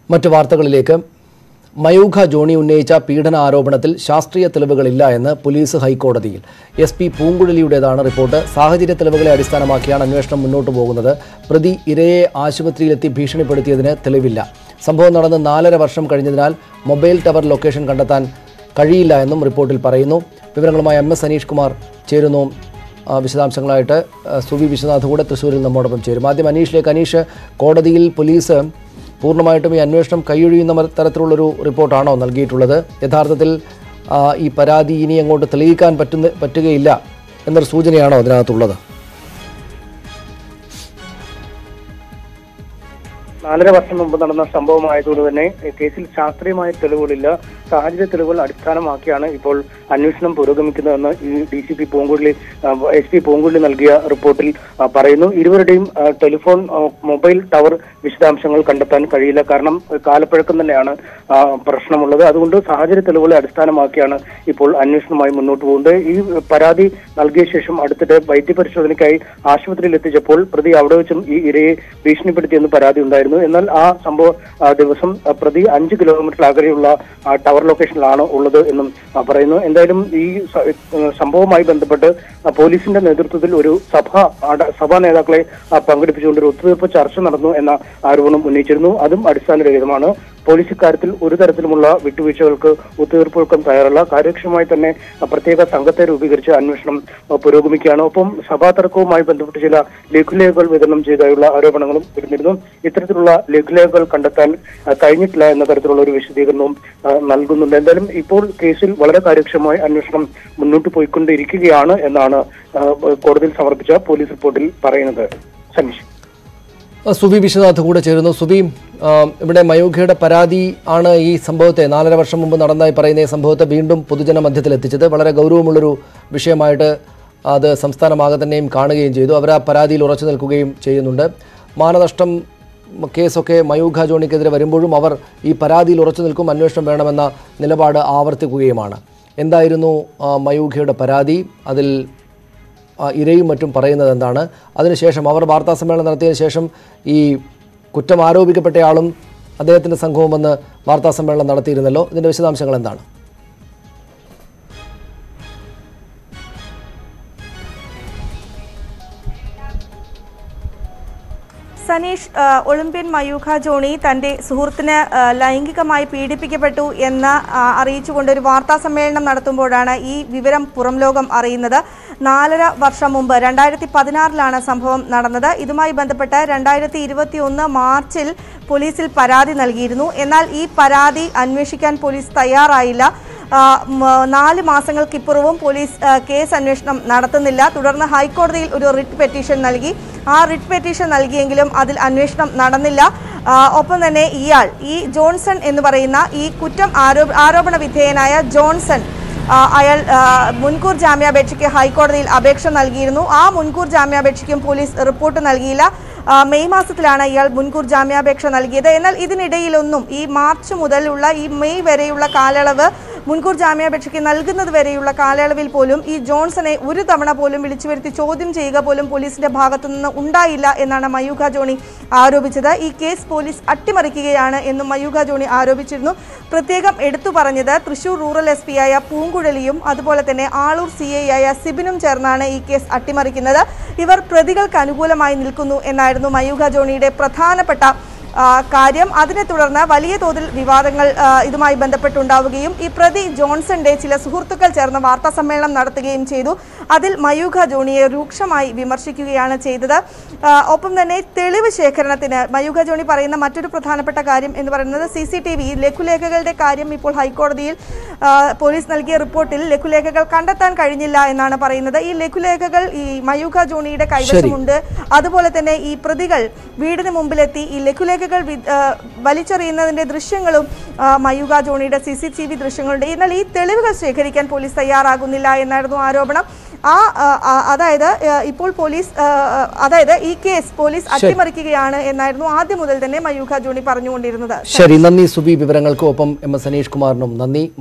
മറ്റു വാർത്തകളിലേക്ക് മയൂഖ ജോണി ഉന്നയിച്ച പീഡന ആരോപണത്തിൽ ശാസ്ത്രീയ തെളിവുകളില്ല എന്ന് പോലീസ് ഹൈക്കോടതിയിൽ എസ് പി പൂങ്കുഴലിയുടേതാണ് റിപ്പോർട്ട് സാഹചര്യ തെളിവുകളെ അടിസ്ഥാനമാക്കിയാണ് അന്വേഷണം മുന്നോട്ട് പോകുന്നത് പ്രതി ഇരയെ ആശുപത്രിയിലെത്തി ഭീഷണിപ്പെടുത്തിയതിന് തെളിവില്ല സംഭവം നടന്ന് നാലര വർഷം കഴിഞ്ഞതിനാൽ മൊബൈൽ ടവർ ലൊക്കേഷൻ കണ്ടെത്താൻ കഴിയില്ല എന്നും റിപ്പോർട്ടിൽ പറയുന്നു വിവരങ്ങളുമായി എം എസ് അനീഷ് കുമാർ ചേരുന്നു ആ, വിശദാംശങ്ങളായിട്ട് ആ, സുവി വിശ്വനാഥ് കൂടെ തൃശ്ശൂരിൽ നമ്മോടൊപ്പം ചേരും ആദ്യം അനീഷിലേക്ക് അനീഷ് കോടതിയിൽ പോലീസ് പൂർണ്ണമായിട്ടും ഈ അന്വേഷണം കൈയൊഴിയുന്ന മ- തരത്തിലുള്ളൊരു റിപ്പോർട്ടാണോ നൽകിയിട്ടുള്ളത് യഥാർത്ഥത്തിൽ ആ, ഈ പരാതി ഇനി അങ്ങോട്ട് തെളിയിക്കാൻ പറ്റുന്ന പറ്റുകയില്ല എന്നൊരു സൂചനയാണോ അതിനകത്തുള്ളത് നാലര വർഷം മുമ്പ് നടന്ന സംഭവമായതുകൊണ്ട് തന്നെ കേസിൽ ശാസ്ത്രീയമായ തെളിവുകളില്ല സാഹചര്യ തെളിവുകൾ അടിസ്ഥാനമാക്കിയാണ് ഇപ്പോൾ അന്വേഷണം പുരോഗമിക്കുന്നതെന്ന് ഈ D C P Poonkuzhali S P Poonkuzhali നൽകിയ റിപ്പോർട്ടിൽ ആ, പറയുന്നു ഇരുവരുടെയും ആ, ടെലിഫോൺ ആ, മൊബൈൽ ടവർ വിശദാംശങ്ങൾ കണ്ടെത്താൻ കഴിയില്ല കാരണം ആ, കാലപ്പഴക്കം തന്നെയാണ് ആ, പ്രശ്നമുള്ളത് അതുകൊണ്ട് സാഹചര്യ തെളിവുകളെ അടിസ്ഥാനമാക്കിയാണ് ഇപ്പോൾ അന്വേഷണവുമായി മുന്നോട്ട് പോകുന്നത് ഈ പരാതി നൽകിയ ശേഷം അടുത്തിടെ വൈദ്യപരിശോധനയ്ക്കായി ആശുപത്രിയിൽ എത്തിച്ചപ്പോൾ പ്രതി അവിടെ വെച്ചും ഈ ഇരയെ ഭീഷണിപ്പെടുത്തിയെന്ന് പരാതി ഉണ്ടായിരുന്നു എന്നാൽ ആ സംഭവ ആ, ദിവസം ആ, പ്രതി അഞ്ച് കിലോമീറ്റർ അകലെയുള്ള ആ, ടവർ ലൊക്കേഷനിലാണ് ഉള്ളത് എന്നും ആ, പറയുന്നു എന്തായാലും ഈ സ- ഏഹ് സംഭവവുമായി ബന്ധപ്പെട്ട് ആ, പോലീസിന്റെ നേതൃത്വത്തിൽ ഒരു സഭ അട- സഭാ നേതാക്കളെ ആ, പങ്കെടുപ്പിച്ചുകൊണ്ട് ഒരു ഒത്തുതീർപ്പ് ചർച്ച നടന്നു എന്ന ആരോപണം ഉന്നയിച്ചിരുന്നു അതും അടിസ്ഥാനരഹിതമാണ് പോലീസ് ഇക്കാര്യത്തിൽ ഒരു തരത്തിലുമുള്ള വിട്ടുവീഴ്ചകൾക്ക് ഒത്തുതീർപ്പുകൾക്കും തയ്യാറല്ല കാര്യക്ഷമമായി തന്നെ ആ, പ്രത്യേക സംഘത്തെ രൂപീകരിച്ച് അന്വേഷണം ആ, പുരോഗമിക്കുകയാണ് ഒപ്പം സഭാ തർക്കവുമായി ബന്ധപ്പെട്ട് ചില ലഘുലേഖകൾ വിതരണം ചെയ്തതായുള്ള ആരോപണങ്ങളും വരുന്നിരുന്നു ഇത്തരത്തിലുള്ള ലഘുലേഖകൾ കണ്ടെത്താൻ ആ, കഴിഞ്ഞിട്ടില്ല എന്ന തരത്തിലുള്ള ഒരു വിശദീകരണവും ആ, നൽകുന്നുണ്ട് എന്തായാലും ഇപ്പോൾ കേസിൽ വളരെ കാര്യക്ഷമമായി അന്വേഷണം മുന്നോട്ട് പോയിക്കൊണ്ടിരിക്കുകയാണ് എന്നാണ് ആ, കോടതിയിൽ സമർപ്പിച്ച പോലീസ് റിപ്പോർട്ടിൽ പറയുന്നത് സനീഷ് ആ, സുബി വിശ്വനാഥ് കൂടെ ചേരുന്നു സുബി ആ, ഇവിടെ മയൂഖയുടെ പരാതി ആണ് ഈ സംഭവത്തെ നാലര വർഷം മുമ്പ് നടന്നതായി പറയുന്ന ഈ സംഭവത്തെ വീണ്ടും പൊതുജന മധ്യത്തിൽ എത്തിച്ചത് വളരെ ഗൗരവമുള്ളൊരു വിഷയമായിട്ട് അത് സംസ്ഥാനമാകെ തന്നെയും കാണുകയും ചെയ്തു അവർ ആ പരാതിയിൽ ഉറച്ചു നിൽക്കുകയും ചെയ്യുന്നുണ്ട് മാനനഷ്ടം കേസൊക്കെ മയൂഖ ജോണിക്കെതിരെ വരുമ്പോഴും അവർ ഈ പരാതിയിൽ ഉറച്ചു നിൽക്കും അന്വേഷണം വേണമെന്ന നിലപാട് ആവർത്തിക്കുകയുമാണ് എന്തായിരുന്നു ആ, മയൂഖയുടെ പരാതി അതിൽ ആ, ഇരയും മറ്റും പറയുന്നത് എന്താണ് അതിനുശേഷം അവർ വാർത്താ സമ്മേളനം നടത്തിയതിനു ശേഷം ഈ കുറ്റം ആരോപിക്കപ്പെട്ടയാളും അദ്ദേഹത്തിൻ്റെ സംഘവും വന്ന് വാർത്താ സമ്മേളനം നടത്തിയിരുന്നല്ലോ ഇതിൻ്റെ വിശദാംശങ്ങൾ എന്താണ് സനീഷ് ആ, ഒളിമ്പ്യൻ മയൂഖ ജോണി തന്റെ സുഹൃത്തിന് ആ, ലൈംഗികമായി പീഡിപ്പിക്കപ്പെട്ടു എന്ന് ആ, അറിയിച്ചുകൊണ്ട് ഒരു വാർത്താ സമ്മേളനം നടത്തുമ്പോഴാണ് ഈ വിവരം പുറം ലോകം അറിയുന്നത് നാലര വർഷം മുമ്പ് രണ്ടായിരത്തി പതിനാറിലാണ് സംഭവം നടന്നത് ഇതുമായി ബന്ധപ്പെട്ട് രണ്ടായിരത്തി ഇരുപത്തി ഒന്ന് മാർച്ചിൽ പോലീസിൽ പരാതി നൽകിയിരുന്നു എന്നാൽ ഈ പരാതി അന്വേഷിക്കാൻ പോലീസ് തയ്യാറായില്ല ആ, മ- നാല് മാസങ്ങൾക്കിപ്പുറവും പോലീസ് ആ, കേസ് അന്വേഷണം നടത്തുന്നില്ല തുടർന്ന് ഹൈക്കോടതിയിൽ ഒരു റിട്ട് പെറ്റീഷൻ നൽകി ആ റിട്ട് പെറ്റീഷൻ നൽകിയെങ്കിലും അതിൽ അന്വേഷണം നടന്നില്ല ആ, ഒപ്പം തന്നെ ഇയാൾ ഈ ജോൺസൺ എന്ന് പറയുന്ന ഈ കുറ്റം ആരോപ ആരോപണ വിധേയനായ ജോൺസൺ ആ, അയാൾ ആ, മുൻകൂർ ജാമ്യാപേക്ഷയ്ക്ക് ഹൈക്കോടതിയിൽ അപേക്ഷ നൽകിയിരുന്നു ആ മുൻകൂർ ജാമ്യാപേക്ഷയ്ക്കും പോലീസ് റിപ്പോർട്ട് നൽകിയില്ല ആ, മെയ് മാസത്തിലാണ് ഇയാൾ മുൻകൂർ ജാമ്യാപേക്ഷ നൽകിയത് എന്നാൽ ഇതിനിടയിലൊന്നും ഈ മാർച്ച് മുതലുള്ള ഈ മെയ് വരെയുള്ള കാലയളവ് മുൻകൂർ ജാമ്യാപേക്ഷയ്ക്ക് നൽകുന്നത് വരെയുള്ള കാലയളവിൽ പോലും ഈ ജോൺസനെ ഒരു തവണ പോലും വിളിച്ചു വരുത്തി ചോദ്യം ചെയ്യുക പോലും പോലീസിന്റെ ഭാഗത്തു നിന്ന് ഉണ്ടായില്ല എന്നാണ് മയൂഖ ജോണി ആരോപിച്ചത് ഈ കേസ് പോലീസ് അട്ടിമറിക്കുകയാണ് എന്നും മയൂഖ ജോണി ആരോപിച്ചിരുന്നു പ്രത്യേകം എടുത്തു പറഞ്ഞത് തൃശൂർ റൂറൽ എസ് പി ആയ പൂങ്കുഴലിയും അതുപോലെ തന്നെ ആളൂർ സി ഐ ആയ സിബിനും ചേർന്നാണ് ഈ കേസ് അട്ടിമറിക്കുന്നത് ഇവർ പ്രതികൾക്ക് അനുകൂലമായി നിൽക്കുന്നു എന്നായിരുന്നു മയൂഖ ജോണിയുടെ പ്രധാനപ്പെട്ട ആ, കാര്യം അതിനെ തുടർന്ന് വലിയ തോതിൽ വിവാദങ്ങൾ ആ, ഇതുമായി ബന്ധപ്പെട്ടുണ്ടാവുകയും ഈ പ്രതി ജോൺസന്റെ ചില സുഹൃത്തുക്കൾ ചേർന്ന് വാർത്താ സമ്മേളനം നടത്തുകയും ചെയ്തു അതിൽ മയൂഖ ജോണിയെ രൂക്ഷമായി വിമർശിക്കുകയാണ് ചെയ്തത് ആ, ഒപ്പം തന്നെ തെളിവ് ശേഖരണത്തിന് മയൂഖ ജോണി പറയുന്ന മറ്റൊരു പ്രധാനപ്പെട്ട കാര്യം എന്ന് പറയുന്നത് സി സി ടി വി ലഘുലേഖകളുടെ കാര്യം ഇപ്പോൾ ഹൈക്കോടതിയിൽ ആ, പോലീസ് നൽകിയ റിപ്പോർട്ടിൽ ലഘുലേഖകൾ കണ്ടെത്താൻ കഴിഞ്ഞില്ല എന്നാണ് പറയുന്നത് ഈ ലഘുലേഖകൾ ഈ മയൂഖ ജോണിയുടെ കൈവശമുണ്ട് അതുപോലെ തന്നെ ഈ പ്രതികൾ വീടിന് മുമ്പിലെത്തി ഈ ലഘുലേഖകൾ വി- ആ, വലിച്ചെറിയുന്നതിന്റെ ദൃശ്യങ്ങളും ആ, മയൂഖ ജോണിയുടെ സി സി ടി വി ദൃശ്യങ്ങളുണ്ട് എന്നാൽ ഈ തെളിവുകൾ ശേഖരിക്കാൻ പോലീസ് തയ്യാറാകുന്നില്ല എന്നായിരുന്നു ആരോപണം ആ ആ, ആ, അതായത് ആ, ഇപ്പോൾ പോലീസ് ആ, ആ, അതായത് ഈ കേസ് പോലീസ് അട്ടിമറിക്കുകയാണ് എന്നായിരുന്നു ആദ്യം മുതൽ തന്നെ മയൂഖ ജോണി പറഞ്ഞുകൊണ്ടിരുന്നത് ശരി നന്ദി സുബി വിവരങ്ങൾക്കും ഒപ്പം എം എസ് അനീഷ് കുമാറിനും നന്ദി